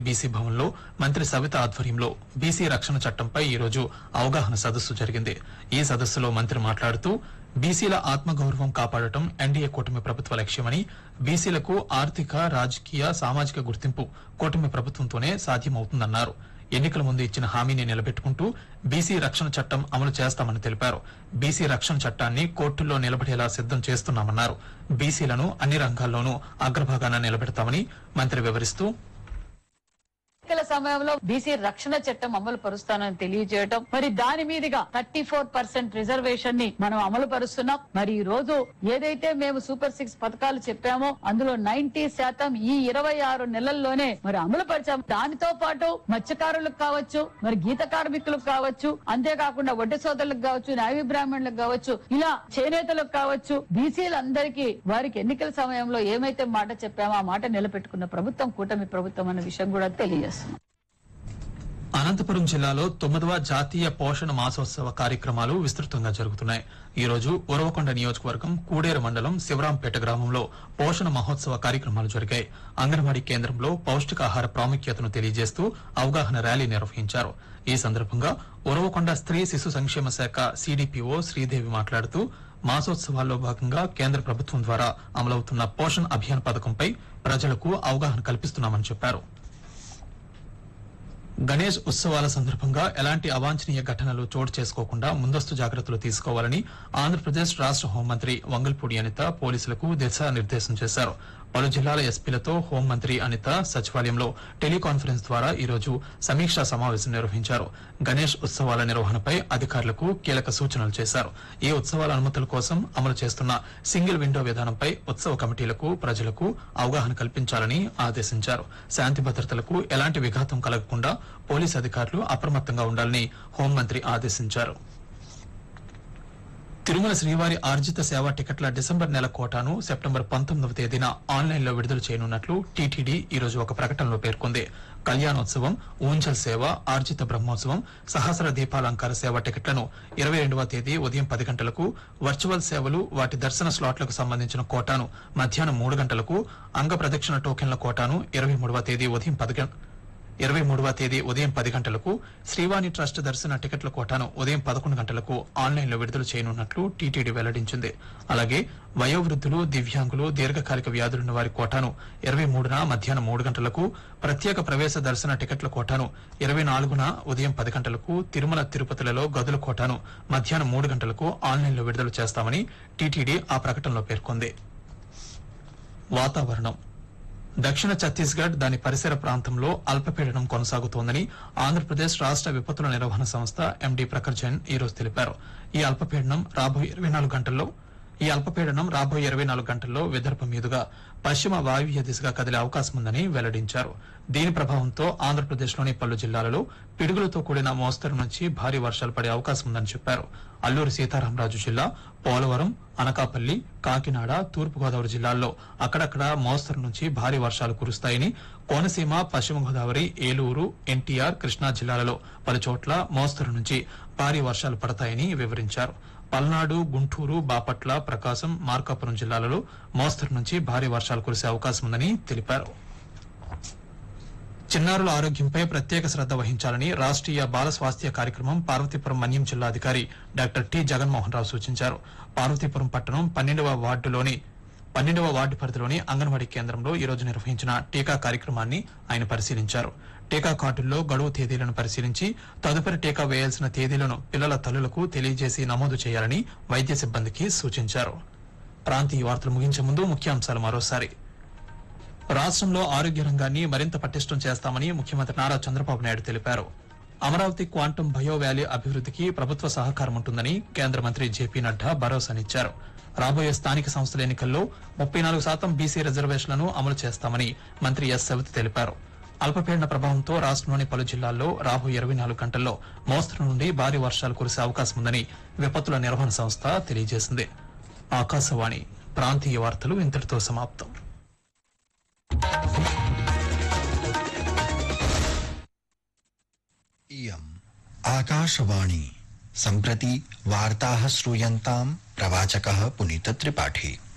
BC భవన్లో మంత్రి సవిత ఆధ్వర్యంలో బీసీ రక్షణ చట్టంపై ఈ రోజు అవగాహన సదస్సు జరిగింది ఈ సదస్సులో మంత్రి మాట్లాడుతూ బీసీల ఆత్మగౌరవం కాపాడటం ఎన్డీఏ కూటమి ప్రభుత్వ లక్ష్యమని బీసీలకు ఆర్థిక రాజకీయ సామాజిక గుర్తింపు కూటమి ప్రభుత్వంతోనే సాధ్యమవుతుందన్నారు ఎన్నికల ముందు ఇచ్చిన హామీని నిలబెట్టుకుంటూ బీసీ రక్షణ చట్టం అమలు చేస్తామని తెలిపారు బీసీ రక్షణ చట్టాన్ని కోర్టుల్లో నిలబడేలా సిద్దం చేస్తున్నామన్నారు బీసీలను అన్ని రంగాల్లోనూ అగ్రభాగాన నిలబెడతామని మంత్రి వివరిస్తూ ఎన్నికల సమయంలో బీసీ రక్షణ చట్టం అమలు పరుస్తానని తెలియజేయడం మరి దాని మీదుగా థర్టీ ఫోర్ పర్సెంట్ రిజర్వేషన్ ని మనం అమలు పరుస్తున్నాం మరి ఈ రోజు ఏదైతే మేము సూపర్ సిక్స్ పథకాలు చెప్పామో అందులో నైన్టీ శాతం ఈ ఇరవై ఆరు నెలల్లోనే మరి అమలు పరిచాం దానితో పాటు మత్స్యకారులకు కావచ్చు మరి గీత కార్మికులకు కావచ్చు అంతేకాకుండా వడ్డీ సోదరులకు కావచ్చు న్యాయ బ్రాహ్మణులకు కావచ్చు ఇలా చేనేతలకు కావచ్చు బీసీలందరికీ వారికి ఎన్నికల సమయంలో ఏమైతే మాట చెప్పామో ఆ మాట నిలబెట్టుకున్న ప్రభుత్వం కూటమి ప్రభుత్వం అన్న విషయం కూడా తెలియజేస్తున్నాం అనంతపురం జిల్లాలో తొమ్మిదవ జాతీయ పోషణ మాసోత్సవ కార్యక్రమాలు విస్తృతంగా జరుగుతున్నాయి ఈ రోజు ఉరవకొండ నియోజకవర్గం కూడేరు మండలం శివరాంపేట గ్రామంలో పోషణ మహోత్సవ కార్యక్రమాలు జరిగాయి అంగన్వాడీ కేంద్రంలో పౌష్టికాహార ప్రాముఖ్యతను తెలియజేస్తూ అవగాహన ర్యాలీ నిర్వహించారు ఈ సందర్భంగా ఉరవకొండ స్త్రీ శిశు సంక్షేమ శాఖ సిడిపిఓ శ్రీదేవి మాట్లాడుతూ మాసోత్సవాల్లో భాగంగా కేంద్ర ప్రభుత్వం ద్వారా అమలవుతున్న పోషణ్ అభియాన్ పథకంపై ప్రజలకు అవగాహన కల్పిస్తున్నామని చెప్పారు గణేష్ ఉత్సవాల సందర్భంగా ఎలాంటి అవాంఛనీయ ఘటనలు చోటు చేసుకోకుండా ముందస్తు జాగ్రత్తలు తీసుకోవాలని ఆంధ్రప్రదేశ్ రాష్ట హోంమంత్రి వంగల్పూడి అనిత పోలీసులకు దిశానిర్దేశం చేశారు పలు జిల్లాల ఎస్పీలతో హోంమంత్రి అనిత సచివాలయంలో టెలికాన్ఫరెన్స్ ద్వారా ఈ రోజు సమీక్షా సమావేశం నిర్వహించారు గణేష్ ఉత్సవాల నిర్వహణపై అధికారులకు కీలక సూచనలు చేశారు ఈ ఉత్సవాల అనుమతుల కోసం అమలు చేస్తున్న సింగిల్ విండో విధానంపై ఉత్సవ కమిటీలకు ప్రజలకు అవగాహన కల్పించాలని ఆదేశించారు శాంతి భద్రతలకు ఎలాంటి విఘాతం కలగకుండా పోలీసు అధికారులు అప్రమత్తంగా ఉండాలని హోంమంత్రి ఆదేశించారు తిరుమల శ్రీవారి ఆర్జిత సేవా టికెట్ల డిసెంబర్ నెల కోటాను సెప్టెంబర్ పంతొమ్మిదవ తేదీన ఆన్లైన్ లో విడుదల చేయనున్నట్లు టీటీడీ ఈ రోజు ఒక ప్రకటనలో పేర్కొంది కళ్యాణోత్సవం ఊంజల్ సేవ ఆర్జిత బ్రహ్మోత్సవం సహస్ర దీపాలంకార సేవ టికెట్లను ఇరవై రెండవ తేదీ ఉదయం పది గంటలకు వర్చువల్ సేవలు వాటి దర్శన స్లాట్లకు సంబంధించిన కోటాను మధ్యాహ్నం మూడు గంటలకు అంగ ప్రదక్షిణ టోకెన్ల కోటాను ఇరవై మూడవ తేదీ ఉదయం పది గం- ఇరవై మూడవ తేదీ ఉదయం పది గంటలకు శ్రీవాణి ట్రస్ట్ దర్శన టికెట్ల కోటాను ఉదయం పదకొండు గంటలకు ఆన్లైన్ లో విడుదల చేయనున్నట్లు టీటీడీ వెల్లడించింది అలాగే వయోవృద్ధులు దివ్యాంగులు దీర్ఘకాలిక వ్యాధులున్న వారి కోటాను ఇరవై మూడున మధ్యాహ్నం మూడు గంటలకు ప్రత్యేక ప్రవేశ దర్శన టికెట్ల కోటాను ఇరవై నాలుగున ఉదయం పది గంటలకు తిరుమల తిరుపతిలలో గదుల కోటాను మధ్యాహ్నం మూడు గంటలకు ఆన్లైన్ లో విడుదల చేస్తామని టీటీడీ ఆ ప్రకటనలో పేర్కొంది వాతావరణం దక్షిణ ఛత్తీస్గఢ్ దాని పరిసర ప్రాంతంలో అల్పపీడనం కొనసాగుతోందని ఆంధ్రప్రదేశ్ రాష్ట విపత్తుల నిర్వహణ సంస్థ ఎండీ ప్రఖర్ జైన్ ఈ రోజు తెలిపారు ఈ అల్పపీడనం రాబోయే ఇరవై నాలుగు గంటల్లో ఈ అల్పపీడనం రాబోయే ఇరవై నాలుగు గంటల్లో విదర్భ మీదుగా పశ్చిమ వాయువ్య దిశగా కదిలే అవకాశం ఉందని వెల్లడించారు దీని ప్రభావంతో ఆంధ్రప్రదేశ్లోని పలు జిల్లాలలో పిడుగులతో కూడిన మోస్తరు నుంచి భారీ వర్షాలు పడే అవకాశం ఉందని చెప్పారు అల్లూరి సీతారామరాజు జిల్లా పోలవరం అనకాపల్లి కాకినాడ తూర్పుగోదావరి జిల్లాల్లో అక్కడక్కడ మోస్తరు నుంచి భారీ వర్షాలు కురుస్తాయని కోనసీమ పశ్చిమ గోదావరి ఏలూరు ఎన్టీఆర్ కృష్ణా జిల్లాలలో పలు చోట్ల మోస్తరు నుంచి భారీ వర్షాలు పడతాయని వివరించారు పల్నాడు గుంటూరు బాపట్ల ప్రకాశం మార్కాపురం జిల్లాలలో మోస్తరు నుంచి భారీ వర్షాలు కురిసే అవకాశం ఉందని తెలిపారు చిన్నారుల ఆరోగ్యంపై ప్రత్యేక శ్రద్ధ వహించాలని రాష్ట్రీయ బాల స్వాస్థ్య కార్యక్రమం పార్వతీపురం మన్యం జిల్లా అధికారి డాక్టర్ టి జగన్మోహన్ రావు సూచించారు పార్వతీపురం పట్టణం పన్నెండవ వార్డులోని పన్నెండవ వార్డు పరిధిలోని అంగన్వాడీ కేంద్రంలో ఈ రోజు నిర్వహించిన టీకా కార్యక్రమాన్ని ఆయన పరిశీలించారు టీకా కార్డుల్లో గడువు తేదీలను పరిశీలించి తదుపరి టీకా వేయాల్సిన తేదీలను పిల్లల తల్లులకు తెలియజేసి నమోదు చేయాలని వైద్య సిబ్బందికి సూచించారు ప్రాంతీయ వార్తలు ముగించే ముందు ముఖ్యాంశాలు మరోసారి రాష్ట్రంలో ఆరోగ్య రంగాన్ని మరింత పటిష్టం చేస్తామని ముఖ్యమంత్రి నారా చంద్రబాబు నాయుడు తెలిపారు అమరావతి క్వాంటం బయో వ్యాలీ అభివృద్ధికి ప్రభుత్వ సహకారం ఉంటుందని కేంద్ర మంత్రి జేపీ నడ్డా భరోసానిచ్చారు రాబోయే స్థానిక సంస్థల ఎన్నికల్లో ముప్పై నాలుగు శాతం బీసీ రిజర్వేషన్లను అమలు చేస్తామని మంత్రి ఎస్ సవితి తెలిపారు అల్పపీడన ప్రభావంతో రాష్ట్రంలోని పలు జిల్లాల్లో రాబోయే ఇరవై నాలుగు గంటల్లో మోస్తరు నుండి భారీ వర్షాలు కురిసే అవకాశం ఉందని విపత్తుల నిర్వహణ సంస్థ తెలియజేసింది ఆకాశవాణి ప్రాంతీయ వార్తలు ఇంతటితో సమాప్తం इयम् आकाशवाणी सम्प्रति वार्ताः श्रूयन्ताम् प्रवाचकः पुनीतत्रिपाठी